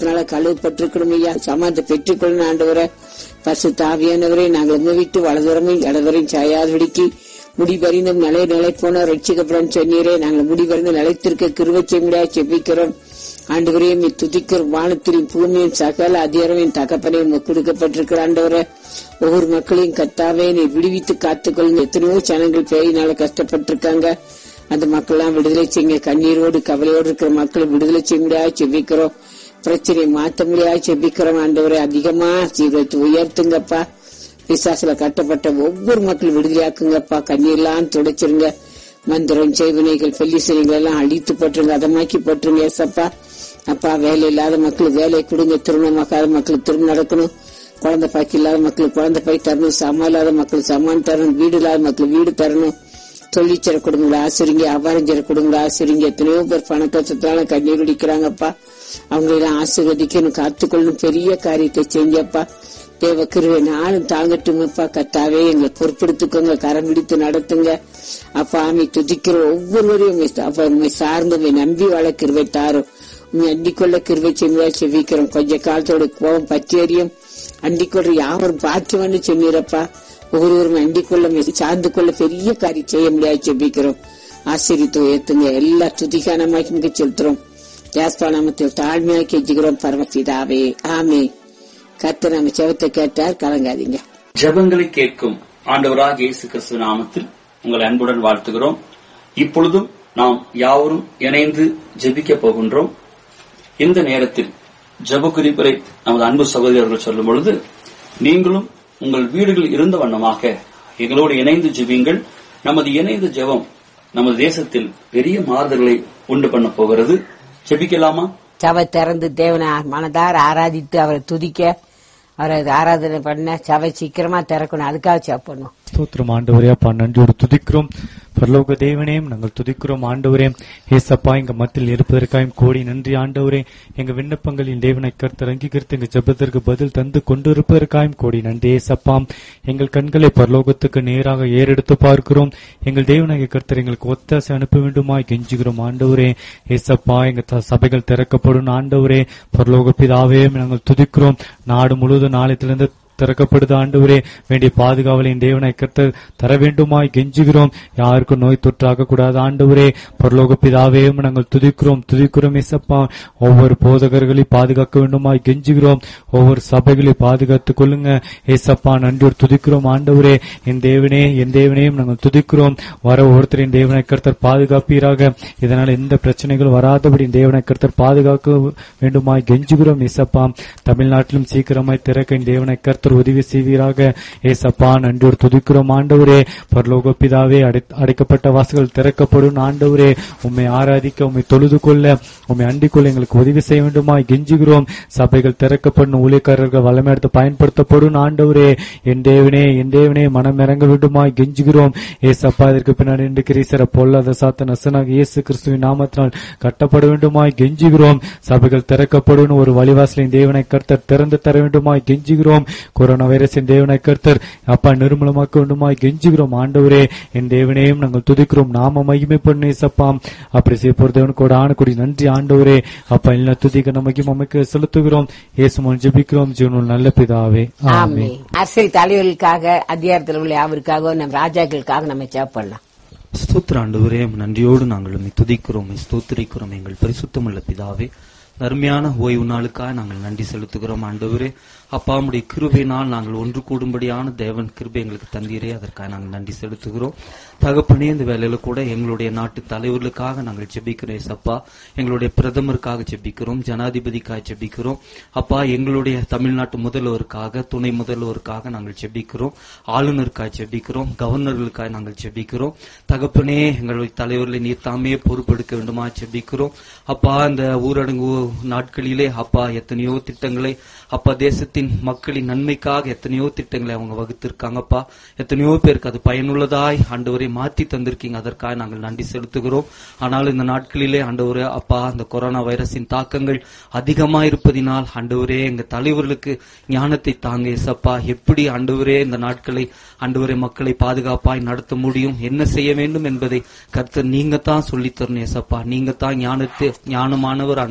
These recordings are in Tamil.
ரத்தத்தினால கழுவப்பட்டிருக்கணும் ஐயா சமாதத்தை பெற்றுக்கொள்ளணும் ஆண்டவரை பசு தாவியானவரே நாங்கள் உங்க விட்டு வலதுறமையும் இடதுவரையும் சாயாதபடிக்கு முடிவறிந்தும் நிலை நிலை போன ரட்சிக்கப்படும் சொன்னீரே நாங்கள் முடிவறிந்து நிலைத்திருக்க கிருவச்சை முடியாது செபிக்கிறோம் ஆண்டவரையும் துதிக்கிறோம் வானத்திலும் பூமியும் சகல அதிகாரமையும் தகப்பனையும் கொடுக்கப்பட்டிருக்கிற ஆண்டவரை ஒவ்வொரு மக்களையும் கத்தாவே நீ விடுவித்து காத்துக்கொள்ளுங்க எத்தனையோ ஜனங்கள் பேயினால கஷ்டப்பட்டிருக்காங்க அந்த மக்கள்லாம் விடுதலை செய்யுங்க கண்ணீரோடு கவலையோடு இருக்கிற மக்களை விடுதலை செய்ய முடியாது செபிக்கிறோம் பிரச்சனையை மாத்த முடியாது செபிக்கிறோம் ஆண்டவரை அதிகமா சீக்கிரத்தை உயர்த்துங்கப்பா பிசாசுல கட்டப்பட்ட ஒவ்வொரு மக்களும் விடுதலையாக்குங்கப்பா கண்ணீர்லாம் துடைச்சிருங்க மந்திரம் செய்வினைகள் பெல்லிசனைகள் எல்லாம் அழித்து போட்டுருங்க அதமாக்கி போட்டுருங்க ஏசப்பா அப்பா வேலை இல்லாத மக்களுக்கு வேலை கொடுங்க திருமணமாக்காத மக்களுக்கு திருமணம் நடக்கணும் குழந்தை பாக்கி இல்லாத மக்களுக்கு குழந்தை பாய் தரணும் சமம் இல்லாத மக்களுக்கு சமான் தரணும் வீடு இல்லாத மக்களுக்கு வீடு தரணும் தொழிற்சர குடும்பங்களை ஆசிரிங்க வியாபாரஞ்சர குடும்பங்களை ஆசிரிங்க எத்தனையோ பேர் பண கஷ்டத்தால கண்ணீர் குடிக்கிறாங்கப்பா அவங்களெல்லாம் ஆசீர்வதிக்கணும் காத்துக்கொள்ளணும் பெரிய காரியத்தை செஞ்சப்பா தேவ கிருவை நானும் தாங்கட்டுங்கப்பா கத்தாவே எங்களை பொறுப்படுத்திக்கோங்க கரம் பிடித்து நடத்துங்க அப்பா ஆமை துதிக்கிற ஒவ்வொருவரையும் உம்மை- அப்பா உண்மை சார்ந்து உம்மை நம்பி வாழ கிருவை தாரும் உண்மை அண்டிக்கொள்ள கிருவை செஞ்சா செவிக்கிறோம் கொஞ்ச காலத்தோட கோபம் பச்சேரியும் அண்டிக்கொள்ள யாவரும் பாக்கியம்னு சொன்னீரப்பா ஒவ்வொருவரும் அண்டிக்கொள்ள மெ- சார்ந்து கொள்ள பெரிய காரியம் செய்ய முடியாது செபிக்கிறோம் ஆசிரித்து உயர்த்துங்க எல்லா துதிகானமாக்கி செலுத்துறோம் யாஸ்பா நாமத்தில் தாழ்மையாக கெஞ்சுகிறோம் பரமபிதாவே ஆமே கர்த்தர் நம்ம செவத்தை கேட்டார் கலங்காதீங்க ஜெபங்களை கேட்கும் ஆண்டவராக இயேசு கிறிஸ்து நாமத்தில் உங்களை அன்புடன் வாழ்த்துகிறோம் இப்பொழுதும் நாம் யாவரும் இணைந்து ஜெபிக்க போகின்றோம் இந்த நேரத்தில் ஜெப குறிப்பரை நமது அன்பு சகோதரர்கள் சொல்லும் பொழுது நீங்களும் உங்கள் வீடுகள் இருந்த வண்ணமாக எங்களோடு இணைந்து ஜெபியுங்கள் நமது இணைந்த ஜெபம் நமது தேசத்தில் பெரிய மாறுதல்களை உண்டு பண்ண போகிறது ஜெபிக்கலாமா சபை திறந்து தேவனை மனதார ஆராதித்து அவரை துதிக்க அவரை ஆராதனை பண்ண சபை சீக்கிரமா திறக்கணும் அதுக்காக செப் பண்ணும் ஸ்தோத்திரம் ஆண்டவரே அப்பா நன்றியோடு துதிக்கிறோம் பரலோக தேவனையும் நாங்கள் துதிக்கிறோம் ஆண்டவரே ஏசப்பா எங்க மத்தியில் இருப்பதற்காயும் கோடி நன்றி ஆண்டவரே எங்க விண்ணப்பங்களின் தேவனை கர்த்தர் அங்கீகரித்து எங்க ஜெபத்திற்கு பதில் தந்து கொண்டிருப்பதற்காயும் கோடி நன்றி ஏசப்பா எங்கள் கண்களை பரலோகத்துக்கு நேராக ஏறெடுத்து பார்க்கிறோம் எங்கள் தேவனாகிய கர்த்தர் எங்களுக்கு ஒத்தாசை அனுப்ப வேண்டுமாய் கெஞ்சுகிறோம் ஆண்டவரே ஏசப்பா எங்க த- சபைகள் திறக்கப்படும் ஆண்டவரே பரலோக பிதாவே நாங்கள் துதிக்கிறோம் நாடு முழுவதும் நாளையத்திலிருந்து திறக்கப்படுது ஆண்டவரே வேண்டிய பாதுகாவலின் தேவனை கர்த்தர் தர வேண்டுமாய் கெஞ்சுகிறோம் யாருக்கும் நோய் தொற்றாக கூடாது ஆண்டவரே பரலோக பிதாவே உம்மை நாங்கள் துதிக்கிறோம் துதிக்கிறோம் இசப்பா ஒவ்வொரு போதகர்களை பாதுகாக்க வேண்டுமாய் கெஞ்சுகிறோம் ஒவ்வொரு சபைகளை பாதுகாத்துக் கொள்ளுங்க ஏசப்பா நன்றியோடு துதிக்கிறோம் ஆண்டவரே என் தேவனே என் தேவனையும் நாங்கள் துதிக்கிறோம் வர ஒவ்வொருத்தரின் தேவனை கர்த்தர் பாதுகாப்பீராக இதனால் எந்த பிரச்சனைகளும் வராதபடி தேவனை கர்த்தர் பாதுகாக்க வேண்டுமாய் கெஞ்சுகிறோம் இசப்பா தமிழ்நாட்டிலும் சீக்கிரமாய் திறக்க என் தேவனை கர்த்தர் உதவி செய்வீராக ஏசப்பா நன்றியோடு துதிக்கிறோம் ஆண்டவரே பரலோக பிதாவே அடை- அடைக்கப்பட்ட வாசல்கள் திறக்கப்படும் ஆண்டவரே உம்மை ஆராதிக்க உம்மை தொழுது கொள்ள உம்மை அண்டிக் கொள்ள எங்களுக்கு உதவி செய்ய வேண்டுமாய் கெஞ்சுகிறோம் சபைகள் திறக்கப்படும் ஊழியக்காரர்கள் வல்லமை எடுத்து பயன்படுத்தப்படும் ஆண்டவரே என் தேவனே என் தேவனே மனம் இறங்க வேண்டுமாய் கெஞ்சுகிறோம் ஏசப்பா இதற்கு பின்னாடி நின்று கிரீசர பொல்லாத சாத்த நசனாக இயேசு கிறிஸ்துவின் நாமத்தினால் கட்டப்பட வேண்டுமாய் கெஞ்சுகிறோம் சபைகள் திறக்கப்படும் ஒரு வழிவாசலின் தேவனை கர்த்தர் திறந்து தர வேண்டுமாய் கெஞ்சுகிறோம் கொரோனா வைரஸின் தேவனை கர்த்தர் அப்பா நிர்மூலமாக்க வேண்டுமாய் கெஞ்சுகிறோம் ஆண்டவரே என் தேவனையும் நாங்கள் துதிக்கிறோம் நாம மகிமை பண்ணு ஏசப்பா அப்படி செய்ய போற தேவனுக்கு ஆணுக்குடி நன்றி ஆண்டவரே அப்பா எல்லா துதிக்க நமக்கு அமைக்க செலுத்துகிறோம் இயேசுமன் ஜெபிக்கிறோம் ஜீவனுள் நல்ல பிதாவே ஆமே ஆமென் அரசியல் தலைவர்களுக்காக அதிகாரத்தில் உள்ள அவருக்காக நம்ம ராஜாக்களுக்காக நம்ம செப் பண்ணலாம் ஸ்தோத்திர ஆண்டவரே உம்மை நன்றியோடு நாங்கள் உம்மை துதிக்கிறோம் உம்மை ஸ்தோத்திரிக்கிறோம் எங்கள் பரிசுத்தமுள்ள பிதாவே அருமையான ஓய்வு நாளுக்காக நாங்கள் நன்றி செலுத்துகிறோம் ஆண்டவரே அப்பா உம்முடைய கிருபையினால் நாங்கள் ஒன்று கூடும்படியான தேவன் கிருபை எங்களுக்கு தந்தீரே அதற்காக நாங்கள் நன்றி செலுத்துகிறோம் தகப்பனே இந்த வேலையில கூட எங்களுடைய நாட்டு தலைவர்களுக்காக நாங்கள் ஜெபிக்கிறோம் ஏசப்பா எங்களுடைய பிரதமருக்காக ஜெபிக்கிறோம் ஜனாதிபதிக்காக ஜெபிக்கிறோம் அப்பா எங்களுடைய தமிழ்நாட்டு முதல்வருக்காக துணை முதல்வருக்காக நாங்கள் ஜெபிக்கிறோம் ஆளுநருக்காக ஜெபிக்கிறோம் கவர்னர்களுக்காக நாங்கள் ஜெபிக்கிறோம் தகப்பனே எங்களுடைய தலைவர்களை நீர் தாமே பொறுப்பெடுக்க வேண்டுமா ஜெபிக்கிறோம் அப்பா இந்த ஊரடங்கு நாட்களிலே அப்பா எத்தனையோ திட்டங்களை அப்பா தேசத்தின் மக்களின் நன்மைக்காக எத்தனையோ திட்டங்களை அவங்க வகுத்திருக்காங்கப்பா எத்தனையோ பேருக்கு அது பயனுள்ளதாய் ஆண்டவரை மாற்றி தந்திருக்கீங்க அதற்காக நாங்கள் நன்றி செலுத்துகிறோம் ஆனால் இந்த நாட்களிலே ஆண்டவரே அப்பா அந்த கொரோனா வைரஸின் தாக்கங்கள் அதிகமா இருப்பதினால் ஆண்டவரே எங்க தலைவர்களுக்கு ஞானத்தை தாங்க ஏசப்பா எப்படி ஆண்டவரே இந்த நாட்களை ஆண்டவரே மக்களை பாதுகாப்பாய் நடத்த முடியும் என்ன செய்ய வேண்டும் என்பதை கர்த்தர் நீங்க தான் சொல்லித் தரணும் ஏசப்பா நீங்க தான் ஞானத்தை ஞானமானவர் ஆண்டவரே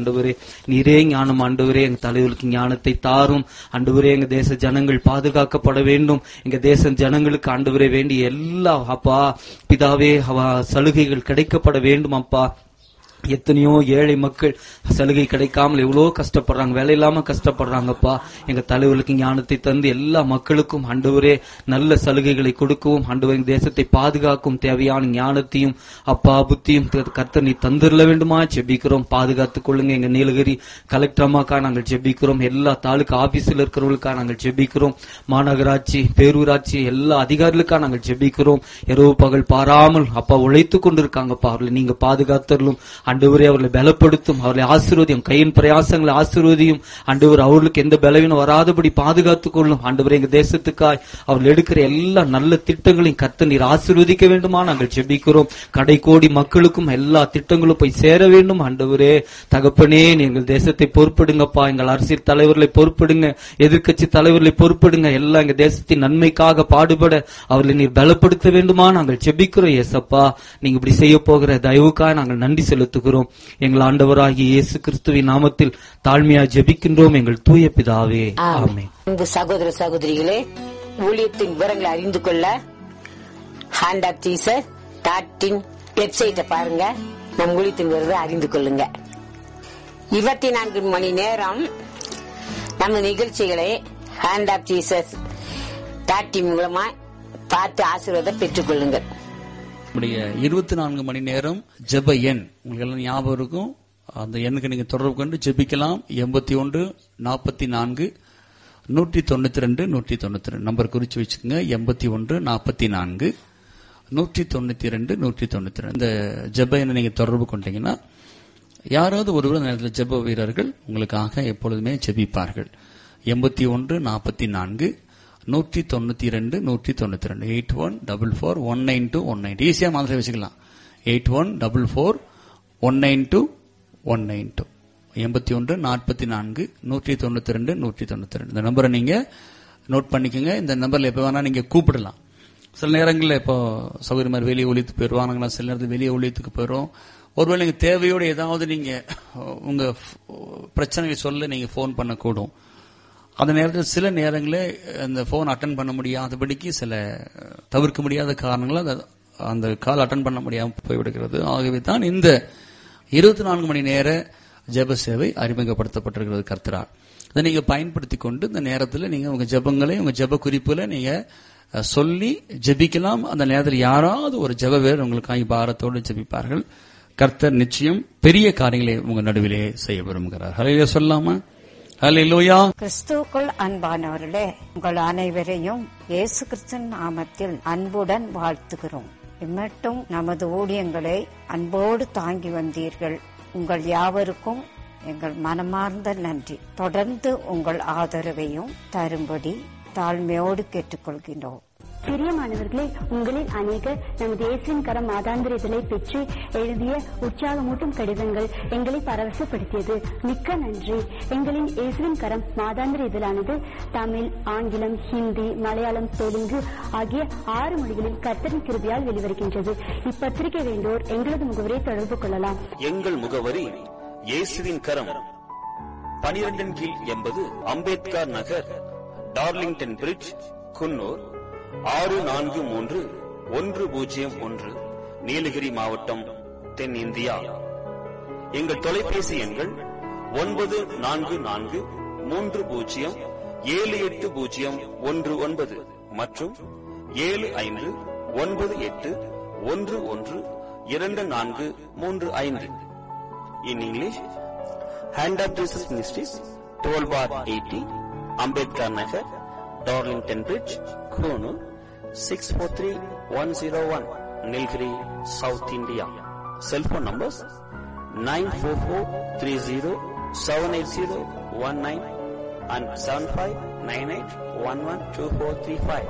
நீரே ஞானம் ஆண்டவரே எங்க தலைவருக்கு ஞானத்தை தாரும் ஆண்டவரே எங்க தேச ஜனங்கள் பாதுகாக்கப்பட வேண்டும் எங்க தேச ஜனங்களுக்கு ஆண்டவரே வேண்டி எல்லா அப்பா பிதாவே அவ சலுகைகள் கிடைக்கப்பட வேண்டும் அப்பா எத்தனையோ ஏழை மக்கள் சலுகை கிடைக்காமல் எவ்வளோ கஷ்டப்படுறாங்க வேலை இல்லாம கஷ்டப்படுறாங்கப்பா எங்க தலைவர்களுக்கு ஞானத்தை தந்து எல்லா மக்களுக்கும் ஆண்டவரே நல்ல சலுகைகளை கொடுக்கவும் ஆண்டவர் எங்க தேசத்தை பாதுகாக்கும் தேவையான ஞானத்தையும் அப்பா புத்தியும் கர்த்தர் நீ தந்துடல வேண்டுமா ஜெபிக்கிறோம் பாதுகாத்துக் கொள்ளுங்க எங்க நீலகிரி கலெக்டர் அம்மாக்கா நாங்கள் ஜெபிக்கிறோம் எல்லா தாலுகா ஆபீஸில் இருக்கிறவர்களுக்கா நாங்கள் ஜெபிக்கிறோம் மாநகராட்சி பேரூராட்சி எல்லா அதிகாரிகளுக்கா நாங்கள் ஜெபிக்கிறோம் இரவு பகல் பாராமல் அப்பா உழைத்துக் கொண்டிருக்காங்கப்பா அவர்களை நீங்க பாதுகாத்தரலும் அண்டவரே அவர்களை பலப்படுத்தும் அவர்களை ஆசீர்வதியும் கையின் பிரயாசங்களை ஆசீர்வதியும் அண்டவர் அவர்களுக்கு எந்த பலவீனம் வராதபடி பாதுகாத்துக் கொள்ளும் ஆண்டவரே எங்க தேசத்துக்காய் அவர்கள் எடுக்கிற எல்லா நல்ல திட்டங்களையும் கத்த நீர் ஆசீர்வதிக்க வேண்டுமா நாங்கள் ஜெபிக்கிறோம் கடைக்கோடி மக்களுக்கும் எல்லா திட்டங்களும் போய் சேர வேண்டும் ஆண்டவரே தகப்பனே எங்கள் தேசத்தை பொறுப்படுங்கப்பா எங்கள் அரசியல் தலைவர்களை பொறுப்படுங்க எதிர்க்கட்சி தலைவர்களை பொறுப்படுங்க எல்லாம் எங்க தேசத்தின் நன்மைக்காக பாடுபட அவர்களை நீர் பலப்படுத்த வேண்டுமா நாங்கள் ஜெபிக்கிறோம் ஏசப்பா நீங்க இப்படி செய்ய போகிற தயவுக்காக நாங்கள் நன்றி செலுத்துகிறோம் எங்கள் ஆண்டவராகிய இயேசு கிறிஸ்துவின் நாமத்தில் தாழ்மையா ஜெபிக்கின்றோம் எங்கள் தூய பிதாவே ஆமென் அன்பு சகோதர சகோதரிகளே ஊழியத்தின் விவரங்களை அறிந்து கொள்ள ஹேண்ட் ஆப் டீசர் டாட்டின் வெப்சைட்டை பாருங்க நம் ஊழியத்தின் விவரத்தை அறிந்து கொள்ளுங்க இருபத்தி நான்கு மணி நேரம் நம்ம நிகழ்ச்சிகளை ஹேண்ட் ஆப் ஜீசஸ் டாட்டின் மூலமா பார்த்து ஆசீர்வாதம் பெற்றுக் கொள்ளுங்கள் நம்முடைய இருபத்தி நான்கு மணி நேரம் ஜெப எண் உங்களுக்கு எல்லாம் ஞாபகம் இருக்கும் அந்த எண்ணுக்கு நீங்க தொடர்பு கொண்டு ஜெபிக்கலாம் எண்பத்தி ஒன்று நாற்பத்தி நான்கு நூற்றி தொண்ணூத்தி ரெண்டு நூற்றி தொண்ணூத்தி ரெண்டு நம்பர் குறிச்சு வச்சுக்கோங்க எண்பத்தி ஒன்று நாற்பத்தி நான்கு நூற்றி தொண்ணூத்தி ரெண்டு நூற்றி தொண்ணூத்தி ரெண்டு இந்த ஜெப எண்ணை நீங்க தொடர்பு கொண்டீங்கன்னா யாராவது ஒருவர் அந்த நேரத்தில் ஜெப வீரர்கள் உங்களுக்காக எப்பொழுதுமே ஜெபிப்பார்கள் எண்பத்தி ஒன்று நாற்பத்தி நான்கு நூற்றி தொண்ணூத்தி ரெண்டு நூற்றி தொண்ணூத்தி ரெண்டு eight one double four one nine two one nine ஈஸியா மாதிரி வச்சுக்கலாம் eight one double four one nine two one nine two எண்பத்தி ஒன்று நாற்பத்தி நான்கு நூற்றி தொண்ணூத்தி ரெண்டு நூற்றி தொண்ணூத்தி ரெண்டு இந்த நம்பரை நீங்க நோட் பண்ணிக்கோங்க இந்த நம்பர்ல எப்ப வேணா நீங்க கூப்பிடலாம் சில நேரங்களில் இப்போ சௌகரியமா வெளியே ஒழித்து போயிடுவானுங்களா சில நேரத்தில் வெளியே ஒழித்துக்கு போயிடும் ஒருவேளை நீங்க தேவையோடு ஏதாவது நீங்க உங்க பிரச்சனையை சொல்ல நீங்க போன் பண்ணக்கூடும் அந்த நேரத்தில் சில நேரங்களில் அந்த போன் அட்டன் பண்ண முடியாதபடிக்கு சில தவிர்க்க முடியாத காரணங்களால் அந்த- அந்த கால் அட்டன் பண்ண முடியாமல் போய்விடுகிறது ஆகவே தான் இந்த இருபத்தி நான்கு மணி நேர ஜெப சேவை அறிமுகப்படுத்தப்பட்டிருக்கிறது கர்த்தரால் இதை நீங்க பயன்படுத்தி கொண்டு இந்த நேரத்தில் நீங்க உங்க ஜெபங்களை உங்க ஜெப குறிப்புல நீங்க அஹ், சொல்லி ஜெபிக்கலாம் அந்த நேரத்தில் யாராவது ஒரு ஜெப வேறு உங்களுக்காக பாரத்தோடு ஜெபிப்பார்கள் கர்த்தர் நிச்சயம் பெரிய காரியங்களை உங்க நடுவிலே செய்ய விரும்புகிறார் ஹலையில சொல்லாமா ஹலையிலோயா கிறிஸ்துவுக்குள் அன்பானவர்களே உங்கள் அனைவரையும் இயேசு கிறிஸ்துவின் நாமத்தில் அன்புடன் வாழ்த்துகிறோம் இம்மட்டும் நமது ஊழியங்களை அன்போடு தாங்கி வந்தீர்கள் உங்கள் யாவருக்கும் எங்கள் மனமார்ந்த நன்றி தொடர்ந்து உங்கள் ஆதரவையும் தரும்படி தாழ்மையோடு கேட்டுக்கொள்கின்றோம் பிரியமானவர்களே உங்களில் அநேகர் நமது இயேசுவின் கரம் மாதாந்திர இதழை பெற்று எழுதிய உற்சாகமூட்டும் கடிதங்கள் எங்களை பரவசப்படுத்தியது மிக்க நன்றி எங்களின் இயேசுவின் கரம் மாதாந்திர இதழானது தமிழ் ஆங்கிலம் ஹிந்தி மலையாளம் தெலுங்கு ஆகிய ஆறு மொழிகளில் கர்த்தரின் கிருபியால் வெளிவருகின்றது இப்பத்திரிகை வேண்டோர் எங்களது முகவரை தொடர்பு கொள்ளலாம் எங்கள் முகவரி இயேசுவின் கரம் பனிரெண்டின் கீழ் எண்பது அம்பேத்கர் நகர் டார்லிங்டன் பிரிட்ஜ் குன்னூர் ஆறு நான்கு மூன்று ஒன்று பூஜ்ஜியம் ஒன்று நீலகிரி மாவட்டம் தென் இந்தியா எங்கள் தொலைபேசி எண்கள் ஒன்பது நான்கு நான்கு மூன்று பூஜ்ஜியம் ஏழு எட்டு பூஜ்ஜியம் ஒன்று ஒன்பது மற்றும் ஏழு ஐந்து ஒன்பது எட்டு ஒன்று ஒன்று இரண்டு நான்கு மூன்று ஐந்து in English hand of Jesus ministries twelve bar eighty Ambedkar Nagar Darlington bridge Coonoor six four three one zero one Nilgiri south India cellphone numbers nine four four three zero seven eight zero one nine and seven five nine eight one one two four three five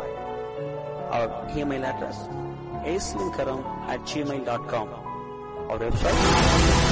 our email address ஏஸ்லிங்கரம் at Gmail dot com our website